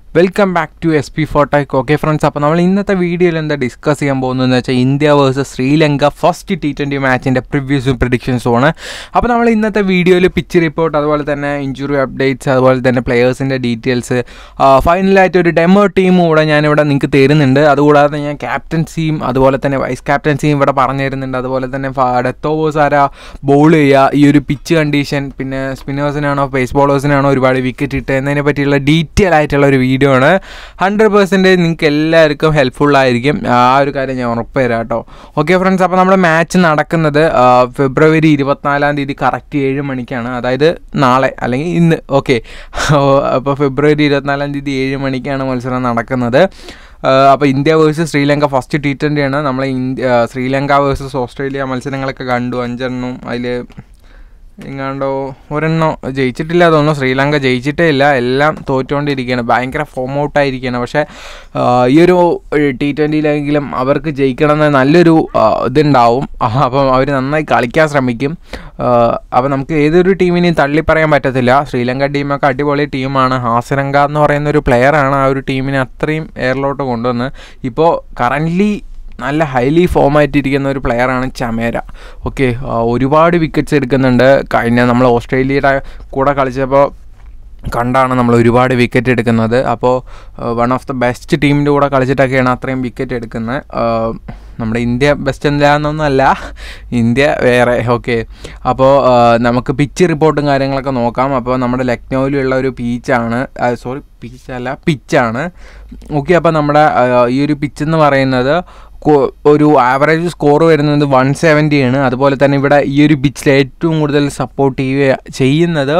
welcome back to S P ഫോട്ടോയ്ക്ക് okay friends അപ്പോൾ നമ്മൾ ഇന്നത്തെ വീഡിയോയിൽ എന്താ ഡിസ്കസ് ചെയ്യാൻ പോകുന്നതെന്ന് വെച്ചാൽ India versus Sri Lanka first T twenty മാച്ചിൻ്റെ പ്രിവ്യൂസും പ്രിഡിക്ഷൻസും ആണ് അപ്പോൾ നമ്മൾ ഇന്നത്തെ വീഡിയോയിൽ പിച്ച് റിപ്പോർട്ട് അതുപോലെ തന്നെ ഇഞ്ചുറി അപ്ഡേറ്റ്സ് അതുപോലെ തന്നെ പ്ലെയേഴ്സിൻ്റെ ഡീറ്റെയിൽസ് ഫൈനലായിട്ട് ഒരു ഡെമോ ടീം കൂടെ ഞാനിവിടെ നിങ്ങൾക്ക് തരുന്നുണ്ട് അതുകൂടാതെ ഞാൻ ക്യാപ്റ്റൻസിയും അതുപോലെ തന്നെ വൈസ് ക്യാപ്റ്റൻസിയും ഇവിടെ പറഞ്ഞു തരുന്നുണ്ട് അതുപോലെ തന്നെ ഡെത്ത് ഓവേഴ്സ് ആരാ ബോൾ ചെയ്യുക ഈ ഒരു പിച്ച് കണ്ടീഷൻ പിന്നെ സ്പിന്നേഴ്സിനാണോ പേസ് ബോളേഴ്സിനാണോ ഒരുപാട് വിക്കറ്റ് ഇട്ട് എന്നതിനെ പറ്റിയുള്ള ഡീറ്റെയിൽ ആയിട്ടുള്ള ഒരു വീഡിയോ ആണ് ഹൺഡ്രഡ് പെർസെൻറ്റേജ് നിങ്ങൾക്ക് എല്ലാവർക്കും ഹെൽപ്ഫുൾ ആയിരിക്കും ആ ഒരു കാര്യം ഞാൻ ഉറപ്പ് തരാം കേട്ടോ ഓക്കെ ഫ്രണ്ട്സ് അപ്പോൾ നമ്മുടെ മാച്ച് നടക്കുന്നത് ആ, ഫെബ്രുവരി ഇരുപത്തിനാലാം തീയതി കറക്റ്റ് ഏഴ് മണിക്കാണ് അതായത് നാളെ അല്ലെങ്കിൽ ഇന്ന് ഓക്കെ അപ്പോൾ ഫെബ്രുവരി ഇരുപത്തിനാലാം തീയതി ഏഴ് മണിക്കാണ് മത്സരം നടക്കുന്നത് അപ്പോൾ India versus Sri Lanka first T twenty ആണ് നമ്മൾ ഇന്ത്യ ശ്രീലങ്ക വേഴ്സസ് ഓസ്ട്രേലിയ മത്സരങ്ങളൊക്കെ കണ്ടു അഞ്ചെണ്ണം അതിൽ എങ്ങാണ്ടോ ഒരെണ്ണം ജയിച്ചിട്ടില്ല തോന്നുന്നു ശ്രീലങ്ക ജയിച്ചിട്ടേ ഇല്ല എല്ലാം തോറ്റുകൊണ്ടിരിക്കുകയാണ് ഭയങ്കര ഫോം ഔട്ടായിരിക്കുകയാണ് പക്ഷേ ആ, ഈ ഒരു ടി ട്വൻറ്റിയിലെങ്കിലും അവർക്ക് ജയിക്കണമെന്ന് നല്ലൊരു ആ, ഇതുണ്ടാവും ആ, അപ്പം അവർ നന്നായി കളിക്കാൻ ശ്രമിക്കും അപ്പോൾ നമുക്ക് ഏതൊരു ടീമിനെയും തള്ളി പറയാൻ പറ്റത്തില്ല ശ്രീലങ്ക ടീമൊക്കെ അടിപൊളി ടീമാണ് ഹാസരംഗ എന്ന് പറയുന്ന ഒരു പ്ലെയറാണ് ആ ഒരു ടീമിനെ അത്രയും എയറിലോട്ട് കൊണ്ടുവന്ന് ഇപ്പോൾ കറൻ്റ്ലി നല്ല ഹൈലി ഫോം ആയിട്ടിരിക്കുന്ന ഒരു പ്ലെയറാണ് ചമേര ഓക്കെ ഒരുപാട് വിക്കറ്റ്സ് എടുക്കുന്നുണ്ട് കഴിഞ്ഞ നമ്മൾ ഓസ്ട്രേലിയയുടെ കൂടെ കളിച്ചപ്പോൾ കണ്ടാണ് നമ്മൾ ഒരുപാട് വിക്കറ്റ് എടുക്കുന്നത് അപ്പോൾ വൺ ഓഫ് ദ ബെസ്റ്റ് ടീമിൻ്റെ കൂടെ കളിച്ചിട്ടൊക്കെയാണ് അത്രയും വിക്കറ്റ് എടുക്കുന്നത് ആ, നമ്മുടെ ഇന്ത്യ ബെസ്റ്റ് എന്താണെന്നൊന്നുമല്ല ഇന്ത്യ വേറെ ഓക്കെ അപ്പോൾ ആ, നമുക്ക് പിച്ച് റിപ്പോർട്ടും കാര്യങ്ങളൊക്കെ നോക്കാം അപ്പോൾ നമ്മുടെ ലക്നൗവിലുള്ള ഒരു പീച്ചാണ് സോറി പീച്ചല്ല പിച്ചാണ് ഓക്കെ അപ്പോൾ നമ്മുടെ ആ, ഈ ഒരു പിച്ച് എന്ന് പറയുന്നത് കൊ- ഒരു ആവറേജ് സ്കോർ വരുന്നത് വൺ സെവൻറ്റി ആണ് അതുപോലെ തന്നെ ഇവിടെ ഈ ഒരു പിച്ചിൽ ഏറ്റവും കൂടുതൽ സപ്പോർട്ട് ചെയ്യുന്നത്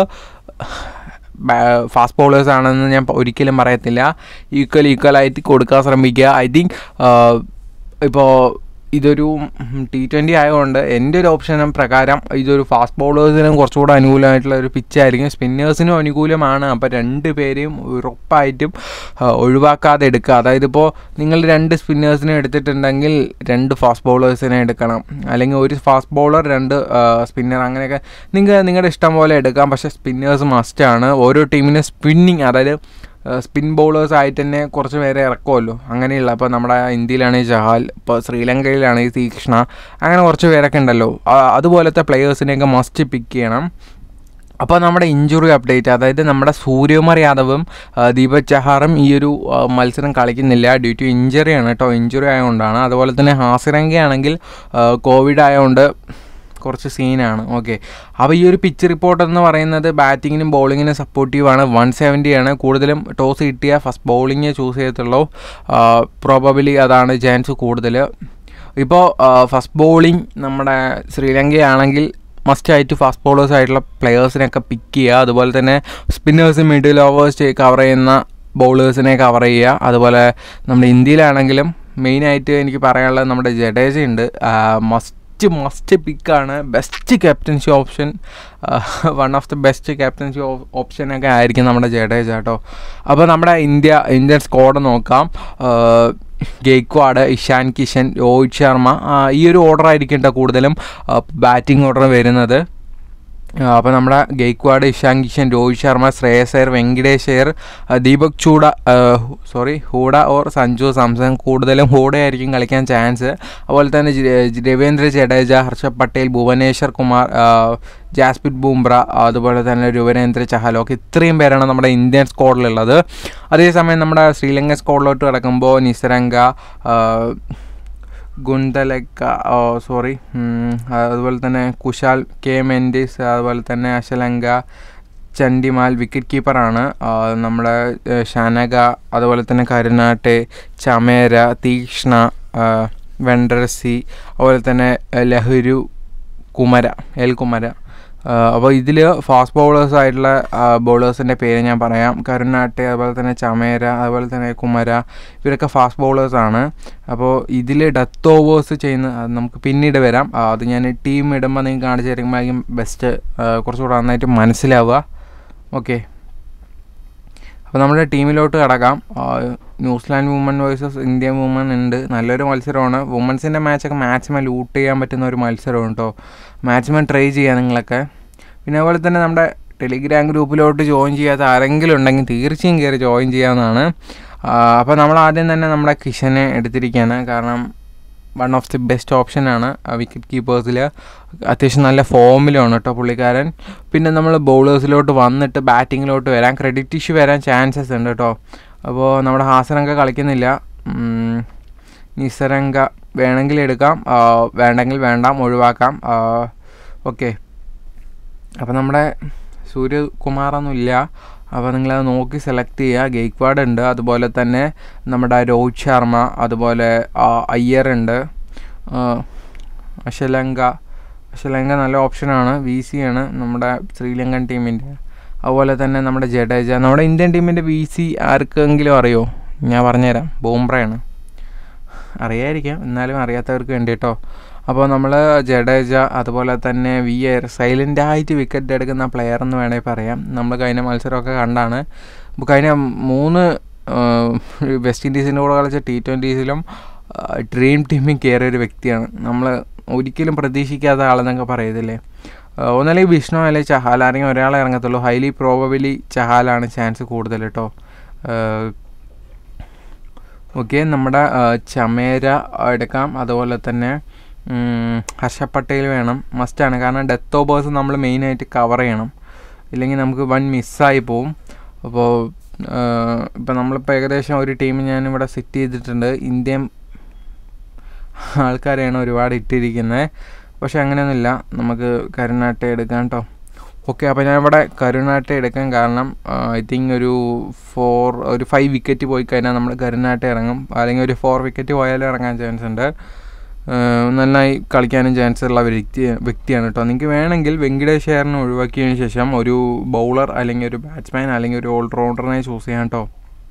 ഫാസ്റ്റ് ബോളേഴ്സ് ആണെന്ന് ഞാൻ ഒരിക്കലും പറയത്തില്ല ഈക്വൽ ഈക്വൽ ആയിട്ട് കൊടുക്കാൻ ശ്രമിക്കുക ഐ തിങ്ക് ഇപ്പോൾ ഇതൊരു ടി ട്വൻ്റി ആയതുകൊണ്ട് എൻ്റെ ഒരു ഓപ്ഷൻ പ്രകാരം ഇതൊരു ഫാസ്റ്റ് ബോളേഴ്സിനും കുറച്ചുകൂടെ അനുകൂലമായിട്ടുള്ള ഒരു പിച്ചായിരിക്കും സ്പിന്നേഴ്സിനും അനുകൂലമാണ് അപ്പോൾ രണ്ട് പേരെയും ഉറപ്പായിട്ടും ആ, ഒഴിവാക്കാതെ എടുക്കുക അതായത് ഇപ്പോൾ നിങ്ങൾ രണ്ട് സ്പിന്നേഴ്സിനെ എടുത്തിട്ടുണ്ടെങ്കിൽ രണ്ട് ഫാസ്റ്റ് ബോളേഴ്സിനെ എടുക്കണം അല്ലെങ്കിൽ ഒരു ഫാസ്റ്റ് ബോളർ രണ്ട് സ്പിന്നർ അങ്ങനെയൊക്കെ നിങ്ങൾക്ക് നിങ്ങളുടെ ഇഷ്ടം പോലെ എടുക്കാം പക്ഷേ സ്പിന്നേഴ്സ് മസ്റ്റാണ് ഓരോ ടീമിനും സ്പിന്നിങ് അതായത് സ്പിൻ ബൗളേഴ്സ് ആയിട്ട് തന്നെ കുറച്ച് പേരെ ഇറക്കുമല്ലോ അങ്ങനെയുള്ള അപ്പോൾ നമ്മുടെ ഇന്ത്യയിലാണെങ്കിൽ ജഹാൽ ഇപ്പോൾ ശ്രീലങ്കയിലാണെങ്കിൽ തീക്ഷ്ണ അങ്ങനെ കുറച്ച് പേരൊക്കെ ഉണ്ടല്ലോ ആ, അതുപോലത്തെ പ്ലെയേഴ്സിനെയൊക്കെ മസ്റ്റ് പിക്ക് ചെയ്യണം അപ്പോൾ നമ്മുടെ ഇഞ്ചുറി അപ്ഡേറ്റ് അതായത് നമ്മുടെ സൂര്യകുമാർ യാദവും ആ, ദീപക് ചഹാറും ഈ ഒരു ആ, മത്സരം കളിക്കുന്നില്ല ഡ്യൂ ടു ഇഞ്ചുറിയാണ് കേട്ടോ ഇഞ്ചുറി ആയതുകൊണ്ടാണ് അതുപോലെ തന്നെ ഹാസിരംഗയാണെങ്കിൽ കോവിഡ് ആയതുകൊണ്ട് കുറച്ച് സീനാണ് ഓക്കെ അപ്പോൾ ഈ ഒരു പിച്ച് റിപ്പോർട്ട് എന്ന് പറയുന്നത് ബാറ്റിങ്ങിനും ബോളിങ്ങിനും സപ്പോർട്ടീവാണ് വൺ സെവൻറ്റി ആണ് കൂടുതലും ടോസ് കിട്ടിയ ഫസ്റ്റ് ബോളിങ്ങേ ചൂസ് ചെയ്യത്തുള്ളൂ പ്രോബബിലി അതാണ് ചാൻസ് കൂടുതൽ ഇപ്പോൾ ഫസ്റ്റ് ബോളിംഗ് നമ്മുടെ ശ്രീലങ്കയാണെങ്കിൽ മസ്റ്റായിട്ട് ഫാസ്റ്റ് ബോളേഴ്സ് ആയിട്ടുള്ള പ്ലെയേഴ്സിനെയൊക്കെ പിക്ക് ചെയ്യുക അതുപോലെ തന്നെ സ്പിന്നേഴ്സ് മിഡിൽ ഓവേഴ്സ് കവർ ചെയ്യുന്ന ബൗളേഴ്സിനെ കവർ ചെയ്യുക അതുപോലെ നമ്മുടെ ഇന്ത്യയിലാണെങ്കിലും മെയിനായിട്ട് എനിക്ക് പറയാനുള്ളത് നമ്മുടെ ജഡേജ ഉണ്ട് മസ്റ്റ് മസ്റ്റ് പിക്കാണ് best captaincy option one of the best captaincy ഓപ്ഷനൊക്കെ ആയിരിക്കും നമ്മുടെ ജഡേജ കേട്ടോ അപ്പോൾ നമ്മുടെ ഇന്ത്യ ഇന്ത്യൻ സ്ക്വാഡ് നോക്കാം ഗെയ്ക്വാഡ് ഇഷാൻ കിഷൻ രോഹിത് ശർമ്മ ആ, ഈ ഒരു ഓർഡർ ആയിരിക്കും കേട്ടോ കൂടുതലും ബാറ്റിംഗ് ഓർഡർ വരുന്നത് അപ്പോൾ നമ്മുടെ ഗെയ്ക്വാഡ് ഇഷാൻ കിഷൻ രോഹിത് ശർമ്മ ശ്രേയസ് അയ്യർ വെങ്കടേഷ് അയ്യർ ആ, ദീപക് ചൂഡ സോറി ഹൂഡ ഓർ സഞ്ജു സാംസൺ കൂടുതലും ഹൂഡയായിരിക്കും കളിക്കാൻ ചാൻസ് അതുപോലെ തന്നെ ജി- ജി- രവീന്ദ്ര ജഡേജ ഹർഷ പട്ടേൽ ഭുവനേശ്വർ കുമാർ ആ, ജാസ്പിറ്റ് ബൂംബ്ര അതുപോലെ തന്നെ രുവനേന്ദ്ര ചഹലോക്ക് ഇത്രയും പേരാണ് നമ്മുടെ ഇന്ത്യൻ സ്ക്വാഡിലുള്ളത് അതേസമയം നമ്മുടെ ശ്രീലങ്ക സ്ക്വാഡിലോട്ട് കിടക്കുമ്പോൾ നിസരംഗ ആ, ഗുന്തലക്ക സോറി അതുപോലെ തന്നെ കുശാൽ കെ മെൻഡിസ് അതുപോലെ തന്നെ അശലങ്ക ചണ്ടിമാൽ വിക്കറ്റ് കീപ്പറാണ് ആ, നമ്മുടെ ഏഹ്, ഷനക അതുപോലെ തന്നെ കരുനാട്ടെ ചമേര തീക്ഷ്ണ ആ, വെണ്ടർസി അതുപോലെ തന്നെ ഏഹ്, ലഹരു കുമര എൽ കുമര അപ്പോൾ ഇതിൽ ഫാസ്റ്റ് ബൗളേഴ്സ് ആയിട്ടുള്ള ബൗളേഴ്സിൻ്റെ പേര് ഞാൻ പറയാം കരുനാട്ടെ അതുപോലെ തന്നെ ചമേര അതുപോലെ തന്നെ കുമര ഇവരൊക്കെ ഫാസ്റ്റ് ബൗളേഴ്സാണ് അപ്പോൾ ഇതിൽ ഡെത്ത് ഓവേഴ്സ് ചെയ്യുന്ന അത് നമുക്ക് പിന്നീട് വരാം ആ, അത് ഞാൻ ടീം ഇടുമ്പോൾ നിങ്ങൾക്ക് കാണിച്ചു തരുമ്പോഴായിരിക്കും ബെസ്റ്റ് കുറച്ചുകൂടെ നന്നായിട്ട് മനസ്സിലാവുക ഓക്കെ അപ്പോൾ നമ്മുടെ ടീമിലോട്ട് കിടക്കാം ആ, New Zealand woman versus India woman ഉണ്ട് നല്ലൊരു മത്സരമാണ് വുമൻസിൻ്റെ മാച്ചൊക്കെ മാക്സിമം ലൂട്ട് ചെയ്യാൻ പറ്റുന്ന ഒരു മത്സരമാണ് കേട്ടോ മാക്സിമം ട്രൈ ചെയ്യുക നിങ്ങളൊക്കെ പിന്നെ അതുപോലെ തന്നെ നമ്മുടെ ടെലിഗ്രാം ഗ്രൂപ്പിലോട്ട് ജോയിൻ ചെയ്യാത്ത ആരെങ്കിലും ഉണ്ടെങ്കിൽ തീർച്ചയായും കയറി ജോയിൻ ചെയ്യാവുന്നതാണ് അപ്പോൾ നമ്മൾ ആദ്യം തന്നെ നമ്മുടെ കിഷനെ എടുത്തിരിക്കുകയാണ് കാരണം വൺ ഓഫ് ദി ബെസ്റ്റ് ഓപ്ഷനാണ് വിക്കറ്റ് കീപ്പേഴ്സിൽ അത്യാവശ്യം നല്ല ഫോമിലാണ് കേട്ടോ പുള്ളിക്കാരൻ പിന്നെ നമ്മൾ ബൗളേഴ്സിലോട്ട് വന്നിട്ട് ബാറ്റിങ്ങിലോട്ട് വരാൻ ക്രെഡിറ്റ് ഇഷ്യൂ വരാൻ ചാൻസസ് ഉണ്ട് കേട്ടോ അപ്പോൾ നമ്മുടെ ഹാസനങ്ക കളിക്കുന്നില്ല നിസരംഗ വേണമെങ്കിൽ എടുക്കാം വേണ്ടെങ്കിൽ വേണ്ടാം ഒഴിവാക്കാം ഓക്കെ അപ്പോൾ നമ്മുടെ സൂര്യകുമാറൊന്നും ഇല്ല അപ്പോൾ നിങ്ങളത് നോക്കി സെലക്ട് ചെയ്യുക ഗെയ്ക്വാഡ് ഉണ്ട് അതുപോലെ തന്നെ നമ്മുടെ രോഹിത് ശർമ്മ അതുപോലെ അയ്യർ ഉണ്ട് അശലങ്ക അശലങ്ക നല്ല ഓപ്ഷനാണ് വി സി ആണ് നമ്മുടെ ശ്രീലങ്കൻ ടീമിൻ്റെ അതുപോലെ തന്നെ നമ്മുടെ ജഡേജ നമ്മുടെ ഇന്ത്യൻ ടീമിൻ്റെ വി സി ആർക്കെങ്കിലും അറിയോ ഞാൻ പറഞ്ഞുതരാം ബോംബ്രയാണ് അറിയായിരിക്കാം എന്നാലും അറിയാത്തവർക്ക് വേണ്ടി കേട്ടോ അപ്പോൾ നമ്മൾ ജഡേജ അതുപോലെ തന്നെ വി എയർ സൈലൻ്റ് ആയിട്ട് വിക്കറ്റ് എടുക്കുന്ന പ്ലെയർ എന്ന് വേണമെങ്കിൽ പറയാം നമ്മൾ കഴിഞ്ഞ മത്സരമൊക്കെ കണ്ടാണ് അപ്പോൾ കഴിഞ്ഞ മൂന്ന് വെസ്റ്റ് ഇൻഡീസിൻ്റെ കൂടെ കളിച്ച ടി ട്വൻറ്റീസിലും ഡ്രീം ടീമിൽ കയറിയ ഒരു വ്യക്തിയാണ് നമ്മൾ ഒരിക്കലും പ്രതീക്ഷിക്കാത്ത ആളെന്നൊക്കെ പറയത്തില്ലേ ഒന്നല്ലെങ്കിൽ വിഷ്ണു അല്ലെങ്കിൽ ചഹാൽ ആരെങ്കിലും ഒരാളെ ഇറങ്ങത്തുള്ളൂ ഹൈലി പ്രോബബിലി ചഹാലാണ് ചാൻസ് കൂടുതൽ കേട്ടോ ഓക്കെ നമ്മുടെ ചമേര എടുക്കാം അതുപോലെ തന്നെ ഹർഷ പട്ടേൽ വേണം മസ്റ്റാണ് കാരണം ഡെത്ത് ഓവേഴ്സ് നമ്മൾ മെയിനായിട്ട് കവർ ചെയ്യണം ഇല്ലെങ്കിൽ നമുക്ക് വൺ മിസ്സായി പോവും അപ്പോൾ ഇപ്പം നമ്മളിപ്പോൾ ഏകദേശം ഒരു ടീം ഞാനിവിടെ സെറ്റ് ചെയ്തിട്ടുണ്ട് ഇന്ത്യൻ ആൾക്കാരെയാണ് ഒരുപാട് ഇട്ടിരിക്കുന്നത് പക്ഷേ അങ്ങനെയൊന്നുമില്ല നമുക്ക് കരുനാട്ടെ എടുക്കാം കേട്ടോ ഓക്കെ അപ്പോൾ ഞാൻ ഇവിടെ കരുനാട്ടെ എടുക്കാൻ കാരണം ഐ തിങ്ക് ഒരു ഫോർ ഒരു ഫൈവ് വിക്കറ്റ് പോയി കഴിഞ്ഞാൽ നമ്മൾ കരുനാട്ടെ ഇറങ്ങും അല്ലെങ്കിൽ ഒരു ഫോർ വിക്കറ്റ് പോയാലും ഇറങ്ങാൻ ചാൻസ് ഉണ്ട് നന്നായി കളിക്കാനും ചാൻസ് ഉള്ള വ്യക്തി വ്യക്തിയാണ് കേട്ടോ നിങ്ങൾക്ക് വേണമെങ്കിൽ വെങ്കിടേഷ് ഷെയറിനെ ഒഴിവാക്കിയതിന് ശേഷം ഒരു ബൗളർ അല്ലെങ്കിൽ ഒരു ബാറ്റ്സ്മാൻ അല്ലെങ്കിൽ ഒരു ഓൾറൗണ്ടറിനെ ചൂസ് ചെയ്യാം കേട്ടോ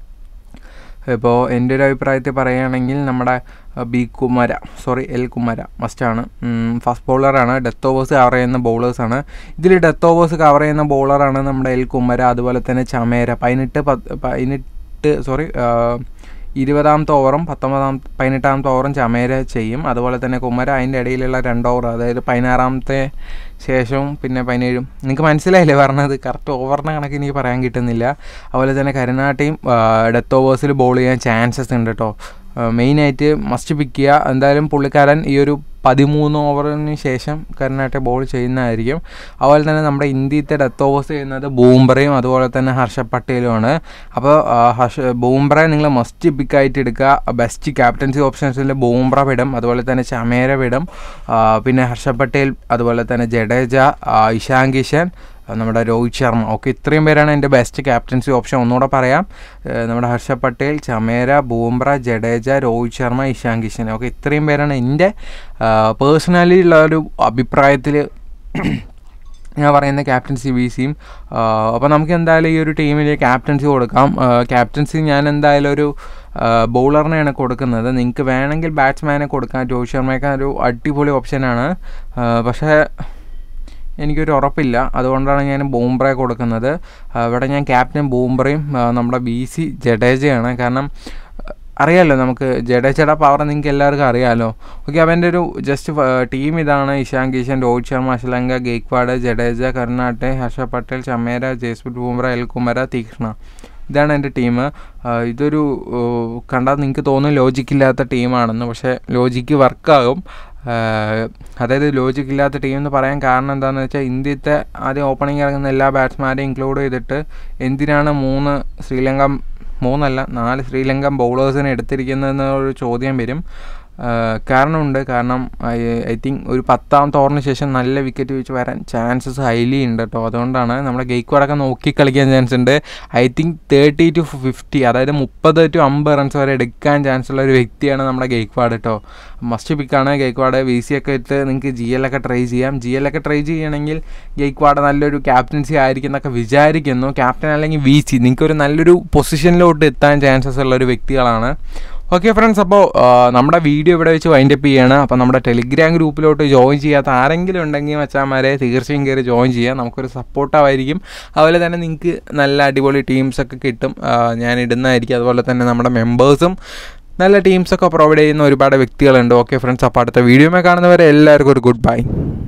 ഇപ്പോൾ എൻ്റെ ഒരു അഭിപ്രായത്തിൽ പറയുകയാണെങ്കിൽ നമ്മുടെ B Kumara sorry L Kumara മസ്റ്റാണ് ഫസ്റ്റ് ബൗളറാണ് ഡെത്ത് ഓവേഴ്സ് കവർ ചെയ്യുന്ന ബൗളേഴ്സാണ് ഇതിൽ ഡെത്ത് ഓവേഴ്സ് കവർ ചെയ്യുന്ന ബൗളറാണ് നമ്മുടെ എൽ കുമാര അതുപോലെ തന്നെ ചമേര പതിനെട്ട് പതിനെട്ട് സോറി ഇരുപതാമത്തെ ഓവറും പത്തൊമ്പതാം പതിനെട്ടാമത്തെ ഓവറും ചമേര ചെയ്യും അതുപോലെ തന്നെ കുമര അതിൻ്റെ ഇടയിലുള്ള രണ്ട് ഓവർ അതായത് പതിനാറാമത്തെ ശേഷവും പിന്നെ പതിനേഴും നിങ്ങൾക്ക് മനസ്സിലായില്ലേ പറഞ്ഞത് കറക്റ്റ് ഓവറിൻ്റെ കണക്ക് എനിക്ക് പറയാൻ കിട്ടുന്നില്ല അതുപോലെ തന്നെ കരുനാട്ടയും ഡെത്ത് ഓവേഴ്സിൽ ബോൾ ചെയ്യാൻ ചാൻസസ് ഉണ്ട് കേട്ടോ മെയിനായിട്ട് മസ്റ്റ് പിക്ക് ചെയ്യുക എന്തായാലും പുള്ളിക്കാരൻ ഈ ഒരു പതിമൂന്ന് ഓവറിന് ശേഷം കരുനാട്ടെ ബോൾ ചെയ്യുന്നതായിരിക്കും അതുപോലെ തന്നെ നമ്മുടെ ഇന്ത്യത്തെ ഡെത്ത് ഓവേഴ്സ് ചെയ്യുന്നത് ബൂംബ്രയും അതുപോലെ തന്നെ ഹർഷ പട്ടേലുമാണ് അപ്പോൾ ഹർഷ ബൂംബ്ര നിങ്ങൾ മസ്റ്റ് പിക്കായിട്ട് എടുക്കുക ബെസ്റ്റ് ക്യാപ്റ്റൻസി ഓപ്ഷൻസിൽ ബൂംബ്ര വിടും അതുപോലെ തന്നെ ചമേര വിടും പിന്നെ ഹർഷ പട്ടേൽ അതുപോലെ തന്നെ ജഡേജ ഇഷാൻ കിഷൻ നമ്മുടെ രോഹിത് ശർമ്മ ഓക്കെ ഇത്രയും പേരാണ് എൻ്റെ ബെസ്റ്റ് ക്യാപ്റ്റൻസി ഓപ്ഷൻ ഒന്നുകൂടെ പറയാം നമ്മുടെ ഹർഷ പട്ടേൽ ചമേര ബൂംബ്ര ജഡേജ രോഹിത് ശർമ്മ ഇഷാൻ കിഷൻ ഓക്കെ ഇത്രയും പേരാണ് എൻ്റെ പേഴ്സണലി ഉള്ള ഒരു അഭിപ്രായത്തിൽ ഞാൻ പറയുന്ന ക്യാപ്റ്റൻസി വി സിയും അപ്പോൾ നമുക്ക് എന്തായാലും ഈ ഒരു ടീമിൽ ക്യാപ്റ്റൻസി കൊടുക്കാം ക്യാപ്റ്റൻസി ഞാൻ എന്തായാലും ഒരു ബൗളറിനെയാണ് കൊടുക്കുന്നത് നിങ്ങൾക്ക് വേണമെങ്കിൽ ബാറ്റ്സ്മാനെ കൊടുക്കാം രോഹിത് ശർമ്മയൊക്കെ ഒരു അടിപൊളി ഓപ്ഷനാണ് പക്ഷേ എനിക്കൊരു ഉറപ്പില്ല അതുകൊണ്ടാണ് ഞാൻ ബൂംബ്രയെ കൊടുക്കുന്നത് ഇവിടെ ഞാൻ ക്യാപ്റ്റൻ ബൂംബ്രയും നമ്മുടെ ബി സി ജഡേജയാണ് കാരണം അറിയാമല്ലോ നമുക്ക് ജഡേജയുടെ പവർ നിങ്ങൾക്ക് എല്ലാവർക്കും അറിയാമല്ലോ ഓക്കെ അവൻ്റെ ഒരു ജസ്റ്റ് ടീം ഇതാണ് ഇഷാൻ കിഷൻ രോഹിത് ശർമ്മ അശ്ലങ്ക ഗെയ്ക്വാഡ് ജഡേജ കർണാട്ടെ ഹർഷ പട്ടേൽ ചമേര ജയ്സ്പ്രീത് ബൂംറ എൽ കുമര തീക്ഷ്ണ ഇതാണ് എൻ്റെ ടീം ഇതൊരു കണ്ടാൽ നിങ്ങൾക്ക് തോന്നും ലോജിക്കില്ലാത്ത ടീമാണെന്ന് പക്ഷേ ലോജിക്ക് വർക്കാകും അതായത് ലോജിക് ഇല്ലാത്ത ടീം എന്ന് പറയാൻ കാരണം എന്താണെന്ന് വെച്ചാൽ ഇന്ത്യത്തെ ആദ്യം ഓപ്പണിംഗ് ഇറങ്ങുന്ന എല്ലാ ബാറ്റ്സ്മാരെയും ഇൻക്ലൂഡ് ചെയ്തിട്ട് എന്തിനാണ് മൂന്ന് ശ്രീലങ്ക മൂന്നല്ല നാല് ശ്രീലങ്കൻ ബൗളേഴ്സിനെ എടുത്തിരിക്കുന്നതെന്നൊരു ചോദ്യം വരും കാരണമുണ്ട് കാരണം ഐ തിങ്ക് ഒരു പത്താമത്തെ ഓവറിന് ശേഷം നല്ല വിക്കറ്റ് വെച്ച് വരാൻ ചാൻസസ് ഹൈലി ഉണ്ട് കേട്ടോ അതുകൊണ്ടാണ് നമ്മുടെ ഗെയ്ക്വാഡൊക്കെ നോക്കി കളിക്കാൻ ചാൻസ് ഉണ്ട് I think thirty two fifty അതായത് മുപ്പത് ടു അമ്പത് റൺസ് വരെ എടുക്കാൻ ചാൻസ് ഉള്ള ഒരു വ്യക്തിയാണ് നമ്മുടെ ഗെയ്ക്വാഡ് കേട്ടോ മസ്റ്റ് പിക്കാണ് ഗെയ്ക്വാഡ് വി സി ഒക്കെ ഇട്ട് നിങ്ങൾക്ക് ജി എൽ ഒക്കെ ട്രൈ ചെയ്യാം ജി എൽ ഒക്കെ ട്രൈ ചെയ്യണമെങ്കിൽ ഗെയ്ക്വാഡ് നല്ലൊരു ക്യാപ്റ്റൻസി ആയിരിക്കും എന്നൊക്കെ വിചാരിക്കുന്നു ക്യാപ്റ്റൻ അല്ലെങ്കിൽ വി സി നിങ്ങൾക്കൊരു നല്ലൊരു പൊസിഷനിലോട്ട് എത്താൻ ചാൻസസ് ഉള്ള ഒരു വ്യക്തികളാണ് ഓക്കെ ഫ്രണ്ട്സ് അപ്പോൾ നമ്മുടെ വീഡിയോ ഇവിടെ വെച്ച് വൈൻഡപ്പ് ചെയ്യാണ് അപ്പോൾ നമ്മുടെ ടെലിഗ്രാം ഗ്രൂപ്പിലോട്ട് ജോയിൻ ചെയ്യാത്ത ആരെങ്കിലും ഉണ്ടെങ്കിൽ മച്ചാന്മാരെ തീർച്ചയായും കയറി ജോയിൻ ചെയ്യാം നമുക്കൊരു സപ്പോർട്ടായിരിക്കും അതുപോലെ തന്നെ നിങ്ങൾക്ക് നല്ല അടിപൊളി ടീംസൊക്കെ കിട്ടും ഞാൻ ഇടുന്നതായിരിക്കും അതുപോലെ തന്നെ നമ്മുടെ മെമ്പേഴ്സും നല്ല ടീംസൊക്കെ പ്രൊവൈഡ് ചെയ്യുന്ന ഒരുപാട് വ്യക്തികളുണ്ട് ഓക്കെ ഫ്രണ്ട്സ് അപ്പോൾ അടുത്ത വീഡിയോമേ കാണുന്നവരെ എല്ലാവർക്കും ഒരു ഗുഡ് ബൈ